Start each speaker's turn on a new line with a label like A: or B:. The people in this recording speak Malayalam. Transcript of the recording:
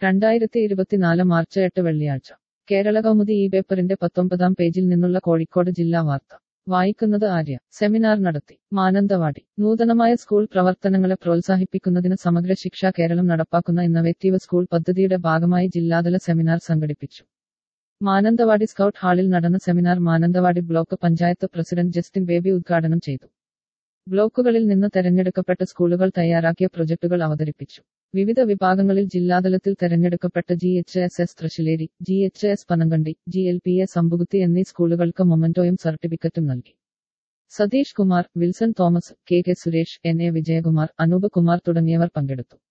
A: രണ്ടായിരത്തി ഇരുപത്തിനാല് മാർച്ച് എട്ട് വെള്ളിയാഴ്ച കേരള കൗമുദി ഈ പേപ്പറിന്റെ പത്തൊമ്പതാം പേജിൽ നിന്നുള്ള കോഴിക്കോട് ജില്ലാ വാർത്ത വായിക്കുന്നത് ആര്യ സെമിനാർ നടത്തി മാനന്തവാടി നൂതനമായ സ്കൂൾ പ്രവർത്തനങ്ങളെ പ്രോത്സാഹിപ്പിക്കുന്നതിന് സമഗ്ര ശിക്ഷ കേരളം നടപ്പാക്കുന്ന ഇന്നവേറ്റീവ് സ്കൂൾ പദ്ധതിയുടെ ഭാഗമായി ജില്ലാതല സെമിനാർ സംഘടിപ്പിച്ചു മാനന്തവാടി സ്കൗട്ട് ഹാളിൽ നടന്ന seminar Mananthavady block panchayat president Justin Baby ഉദ്ഘാടനം ചെയ്തു ബ്ലോക്കുകളിൽ നിന്ന് തെരഞ്ഞെടുക്കപ്പെട്ട സ്കൂളുകൾ തയ്യാറാക്കിയ പ്രൊജക്ടുകൾ അവതരിപ്പിച്ചു വിവിധ വിഭാഗങ്ങളിൽ ജില്ലാതലത്തിൽ തെരഞ്ഞെടുക്കപ്പെട്ട G H S S Thrissilery G H S Panamkandy G L P S Ambukuthi എന്നീ സ്കൂളുകൾക്ക് മൊമന്റോയും സർട്ടിഫിക്കറ്റും നൽകി Satheesh Kumar Wilson Thomas K K Suresh N A Vijayakumar Anoop Kumar തുടങ്ങിയവർ പങ്കെടുത്തു